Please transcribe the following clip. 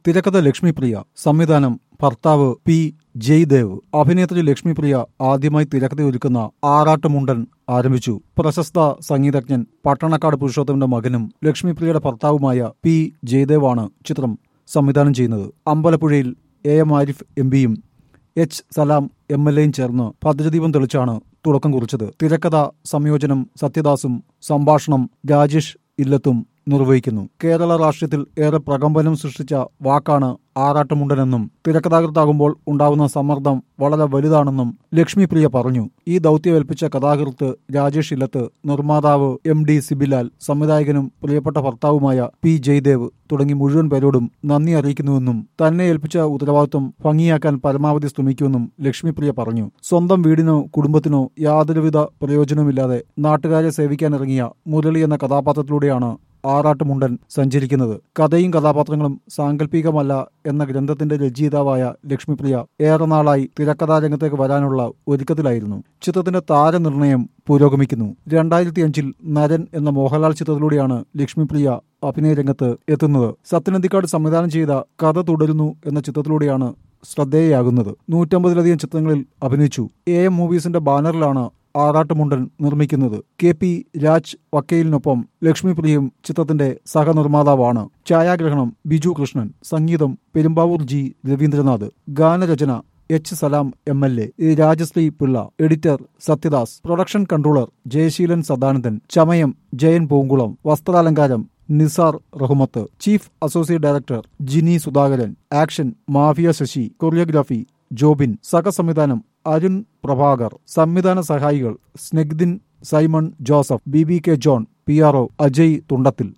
തിരക്കഥ ലക്ഷ്മിപ്രിയ സംവിധാനം ഭർത്താവ് പി ജയ്ദേവ് അഭിനേത്രി ലക്ഷ്മിപ്രിയ ആദ്യമായി തിരക്കഥ ഒരുക്കുന്ന ആറാട്ടുമുണ്ടൻ ആരംഭിച്ചു പ്രശസ്ത സംഗീതജ്ഞൻ പട്ടണക്കാട് പുരുഷോത്തമന്റെ മകനും ലക്ഷ്മിപ്രിയയുടെ ഭർത്താവുമായ പി ജയദേവാണ് ചിത്രം സംവിധാനം ചെയ്യുന്നത് അമ്പലപ്പുഴയിൽ എ എം ആരിഫ് എം പിയും എച്ച് സലാം എം എൽ എയും ചേർന്ന് ഭദ്രദീപം തെളിച്ചാണ് തുടക്കം കുറിച്ചത് തിരക്കഥ സംയോജനം സത്യദാസും സംഭാഷണം രാജേഷ് ഇല്ലത്തും നിർവഹിക്കുന്നു കേരള രാഷ്ട്രീയത്തിൽ ഏറെ പ്രകമ്പനം സൃഷ്ടിച്ച വാക്കാണ് ആറാട്ടുമുണ്ടനെന്നും തിരക്കഥാകൃത്താകുമ്പോൾ ഉണ്ടാകുന്ന സമ്മർദ്ദം വളരെ വലുതാണെന്നും ലക്ഷ്മിപ്രിയ പറഞ്ഞു ഈ ദൗത്യമേൽപ്പിച്ച കഥാകൃത്ത് രാജേഷ് ഇല്ലത്ത് നിർമ്മാതാവ് എം ഡി സിബിലാൽ സംവിധായകനും പ്രിയപ്പെട്ട ഭർത്താവുമായ പി ജയ്ദേവ് തുടങ്ങി മുഴുവൻ പേരോടും നന്ദി അറിയിക്കുന്നുവെന്നും തന്നെ ഏൽപ്പിച്ച ഉത്തരവാദിത്വം ഭംഗിയാക്കാൻ പരമാവധി ശ്രമിക്കുമെന്നും ലക്ഷ്മിപ്രിയ പറഞ്ഞു സ്വന്തം വീടിനോ കുടുംബത്തിനോ യാതൊരുവിധ പ്രയോജനവുമില്ലാതെ നാട്ടുകാരെ സേവിക്കാനിറങ്ങിയ മുരളി എന്ന കഥാപാത്രത്തിലൂടെയാണ് ആറാട്ടുമുണ്ടൻ സഞ്ചരിക്കുന്നത് കഥയും കഥാപാത്രങ്ങളും സാങ്കല്പികമല്ല എന്ന ഗ്രന്ഥത്തിന്റെ രചയിതാവായ ലക്ഷ്മിപ്രിയ ഏറെ നാളായി തിരക്കഥാരംഗത്തേക്ക് വരാനുള്ള ഒരുക്കത്തിലായിരുന്നു ചിത്രത്തിന്റെ താരനിർണയം പുരോഗമിക്കുന്നു രണ്ടായിരത്തി അഞ്ചിൽ നരൻ എന്ന മോഹൻലാൽ ചിത്രത്തിലൂടെയാണ് ലക്ഷ്മിപ്രിയ അഭിനയ രംഗത്ത് എത്തുന്നത് സത്യനന്ദിക്കാട് സംവിധാനം ചെയ്ത കഥ തുടരുന്നു എന്ന ചിത്രത്തിലൂടെയാണ് ശ്രദ്ധേയയാകുന്നത് നൂറ്റമ്പതിലധികം ചിത്രങ്ങളിൽ അഭിനയിച്ചു എ എം മൂവീസിന്റെ ബാനറിലാണ് ആറാട്ടുമുണ്ടൻ നിർമ്മിക്കുന്നത് കെ പി രാജ് വക്കീലിനൊപ്പം ലക്ഷ്മിപ്രിയയും ചിത്രത്തിന്റെ സഹനിർമ്മാതാവാണ് ഛായാഗ്രഹണം ബിജു കൃഷ്ണൻ സംഗീതം പെരുമ്പാവൂർ ജി രവീന്ദ്രനാഥ് ഗാനരചന H Salam M L A Rajasree Pillai editor Sathyadas production controller Jayaseelan Sadanandan ചമയം ജയൻ പൂങ്കുളം വസ്ത്രാലങ്കാരം Nisar Rahmath chief associate director Jini Sudhakaran action mafia Sasi choreography Jobin സഹസംവിധാനം അരുൺ പ്രഭാകർ സംവിധാന സഹായികൾ Snegdin Simon Joseph B B K John P R O Ajay തുണ്ടത്തിൽ